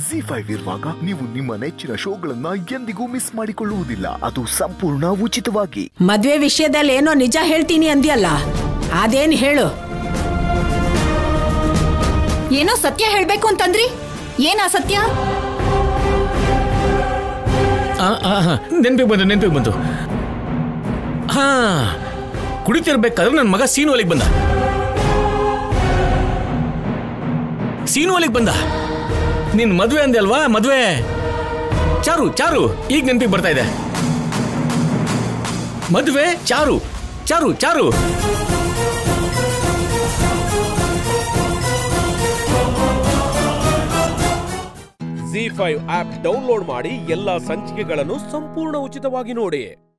G five ಇರುವಾಗ ನೀವು ನಿಮ್ಮ ನೆಚ್ಚಿನ ಶೋಗಳನ್ನ ಎಂದಿಗೂ ಮಿಸ್ ಮಾಡಿಕೊಳ್ಳುವುದಿಲ್ಲ ಅದು ಸಂಪೂರ್ಣ ಉಚಿತವಾಗಿ ಮದ್ವೆ ವಿಷಯದಲ್ಲಿ ಏನೋ ನಿಜ ಹೇಳ್ತೀನಿ ಅಂದ್ಯಲ್ಲ ಅದೇನ್ ಹೇಳು ಏನೋ ಸತ್ಯ ಹೇಳ್ಬೇಕು ಅಂತಂದ್ರಿ ಏನಾ ಸತ್ಯ ನೆನ್ಪಿಗೆ ಬಂತು ನೆನ್ಪಿಗೆ ಬಂತು ಹಾ ಕುಡಿತಿರ್ಬೇಕಾದ್ರೆ ನನ್ನ ಮಗ ಸೀನು ಅಲ್ಲಿಗೆ ಬಂದ ಸೀನು ಅಲ್ಲಿಗೆ ಬಂದ ನಿನ್ ಮದ್ವೆ ಅಂದೆ ಅಲ್ವಾ ಮದ್ವೆ ಚಾರು ಚಾರು ಈಗ ನೆನ್ಪಿಗೆ ಬರ್ತಾ ಇದೆ ಮದ್ವೆ Charu Charu Charu Zee five app download ಮಾಡಿ ಎಲ್ಲಾ ಸಂಚಿಕೆಗಳನ್ನು ಸಂಪೂರ್ಣ ಉಚಿತವಾಗಿ ನೋಡಿ